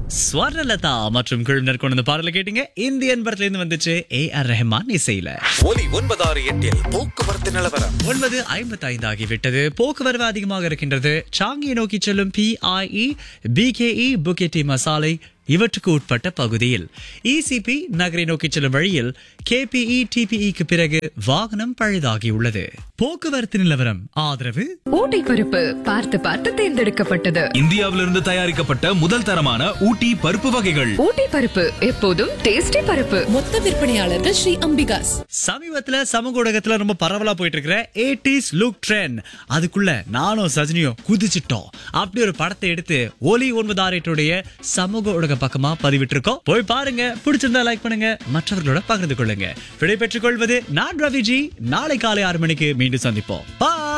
ஸ்வர்ணலதா மற்றும் குழுவினர் கொண்டு வந்த பாடலை கேட்டீங்க இந்தியன் படத்துல இருந்து வந்துச்சு ஏ ஆர் ரஹ்மான் இசையில ஒலி ஒன்பதாறு எட்டில் போக்குவரத்து நிலவரம் ஒன்பது ஐம்பத்தி ஐந்து ஆகிவிட்டது போக்குவரவு அதிகமாக இருக்கின்றது சாங்கியை நோக்கி செல்லும் பிஐஇ பிகேஇ புகேடி மசாலை இவற்றுக்கு உட்பட்ட பகுதியில் இசிபி நகரை நோக்கி செல்லும் வழியில் கேபிஇ டிபிஇக்கு பிறகு வாகனம் பழுதாகியுள்ளது போக்குவரத்து நிலவரம் ஆதரவு ஊட்டி பருப்பு பார்த்து பார்த்து தேர்ந்தெடுக்கப்பட்டது இந்தியாவிலிருந்து தயாரிக்கப்பட்ட முதல் தரமான ஊட்டி பருப்பு வகைகள் ஊட்டி பருப்பு எப்போதும் டேஸ்டி பருப்பு மொத்த விற்பனையாளர்கள் ஸ்ரீ அம்பிகாஸ் சமீபத்துல சமூக ஊடகத்துல ரொம்ப பரவலா போயிட்டு இருக்கிற ஏடிஸ் லுக் ட்ரெண்ட் அதுக்குள்ள நானும் சஜினியும் குதிச்சிட்டோம் அப்படி ஒரு படத்தை எடுத்து ஒலி ஒன்பது ஆறு சமூக ஊடக பக்கமா பதிவிட்டு இருக்கோம் போய் பாருங்க பிடிச்சிருந்தா லைக் பண்ணுங்க மற்றவர்களோட பகிர்ந்து கொள்ளுங்க விடை பெற்றுக் கொள்வது நான் ரவிஜி நாளை காலை ஆறு மணிக்கு மீண்டும் சந்திப்போம் Bye.